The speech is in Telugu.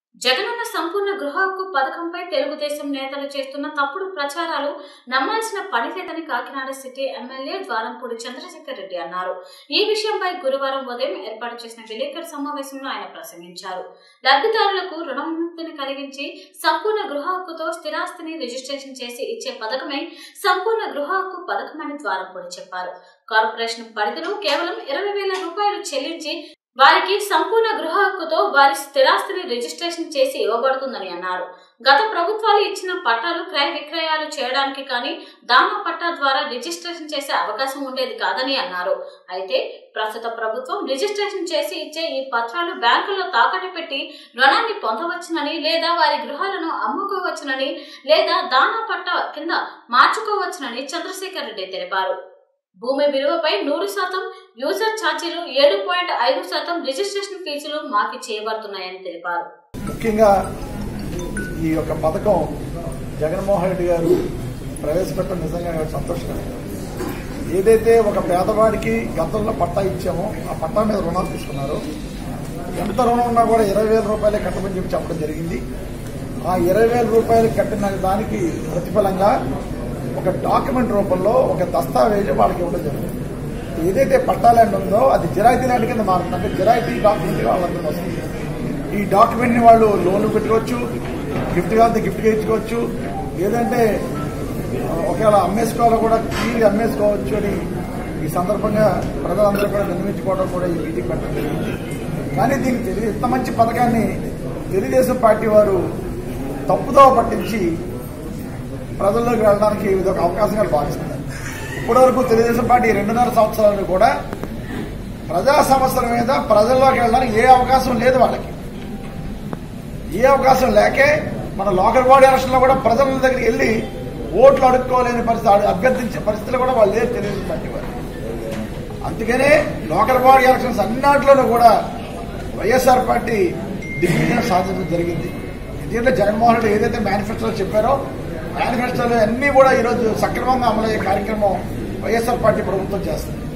జగనన్న సంపూర్ణ గృహ హక్కు పథకంపై తెలుగుదేశం నేతలు చేస్తున్న తప్పుడు ప్రచారాలు నమ్మాల్సిన పని లేదని కాకినాడ సిటీ ఎమ్మెల్యే ద్వారంపూడి చంద్రశేఖర్ రెడ్డి అన్నారు ఈ విషయంపై గురువారం ఉదయం ఏర్పాటు చేసిన విలేకరు సమావేశంలో ఆయన ప్రసంగించారు లబ్ధిదారులకు రుణ విముక్తిని కలిగించి సంపూర్ణ గృహ హక్కుతో స్థిరాస్తిని రిజిస్ట్రేషన్ చేసి ఇచ్చే పథకమే సంపూర్ణ గృహ హక్కు పథకమని ద్వారంపూడి చెప్పారు కార్పొరేషన్ పరిధిలో కేవలం ఇరవై వేల రూపాయలు చెల్లించి వారికి సంపూర్ణ గృహ హక్కుతో వారి స్థిరాస్తిని రిజిస్ట్రేషన్ చేసి ఇవ్వబడుతుందని అన్నారు గత ప్రభుత్వాలు ఇచ్చిన పట్టాలు క్రయ విక్రయాలు చేయడానికి కానీ దానా పట్టా ద్వారా రిజిస్ట్రేషన్ చేసే అవకాశం ఉండేది కాదని అన్నారు అయితే ప్రస్తుత ప్రభుత్వం రిజిస్ట్రేషన్ చేసి ఇచ్చే ఈ పత్రాలు బ్యాంకుల్లో తాకట్టు పెట్టి రుణాన్ని పొందవచ్చునని లేదా వారి గృహాలను అమ్ముకోవచ్చునని లేదా దానా పట్టా కింద మార్చుకోవచ్చునని చంద్రశేఖర్ రెడ్డి తెలిపారు భూమి విలువపై నూరు శాతం యూజర్ ఛార్జీలు ఏడు పాయింట్ ఐదు శాతం రిజిస్ట్రేషన్ ఫీజులు మాఫీ చేయబడుతున్నాయని తెలిపారు ముఖ్యంగా ఈ యొక్క పథకం జగన్మోహన్ రెడ్డి గారు ప్రవేశపెట్టడం నిజంగా నాకు సంతోషకరం ఏదైతే ఒక పేదవాడికి గతంలో పట్టా ఇచ్చామో ఆ పట్టా మీద రుణాలు తీసుకున్నారు ఎంత రుణం ఉన్నా కూడా ఇరవై వేల రూపాయలే కట్టమని చెప్పి చెప్పడం జరిగింది ఆ ఇరవై వేల రూపాయలు కట్టిన దానికి ప్రతిఫలంగా ఒక డాక్యుమెంట్ రూపంలో ఒక దస్తావేజు వాళ్ళకి ఇవ్వడం జరిగింది ఏదైతే పట్టా ల్యాండ్ ఉందో అది జిరాయితీ ల్యాండ్ కింద మారుతుంది అంటే జిరాయితీ డాక్యుమెంట్ వాళ్ళందరూ వస్తుంది ఈ డాక్యుమెంట్ ని వాళ్ళు లోన్ పెట్టుకోవచ్చు గిఫ్ట్ కావాలంటే గిఫ్ట్ ఇచ్చుకోవచ్చు లేదంటే ఆ, ఒకవేళ అమ్మేసుకోవాలో కూడా తీరి అమ్మేసుకోవచ్చు అని ఈ సందర్భంగా ప్రజలందరూ కూడా నిర్మించుకోవడం కూడా ఈ మీటింగ్ పెట్టడం జరిగింది కానీ దీనికి తెలి ఇంత మంచి పథకాన్ని తెలుగుదేశం పార్టీ వారు తప్పుదోవ పట్టించి ప్రజల్లోకి వెళ్ళడానికి ఇది ఒక అవకాశంగా భావిస్తున్నారు ఇప్పటివరకు తెలుగుదేశం పార్టీ రెండున్నర సంవత్సరాలు కూడా ప్రజా సమస్యల మీద ప్రజల్లోకి వెళ్ళడానికి ఏ అవకాశం లేదు వాళ్ళకి ఏ అవకాశం లేకే మన లోకల్ బాడీ ఎలక్షన్ లో కూడా ప్రజల దగ్గరికి వెళ్ళి ఓట్లు అడుక్కోలేని పరిస్థితి అభ్యర్థించే పరిస్థితులు కూడా వాళ్ళు లేరు తెలుగుదేశం పార్టీ వారు అందుకనే లోకల్ బాడీ ఎలక్షన్స్ అన్నింటిలోనూ కూడా వైఎస్ఆర్ పార్టీ దిగ్విజయం సాధించడం జరిగింది ఎందుకంటే జగన్మోహన్ రెడ్డి ఏదైతే మేనిఫెస్టోలో చెప్పారో మేనిఫెస్టోలో అన్ని కూడా ఈరోజు సక్రమంగా అమలయ్యే కార్యక్రమం వైఎస్ఆర్ పార్టీ ప్రభుత్వం చేస్తుంది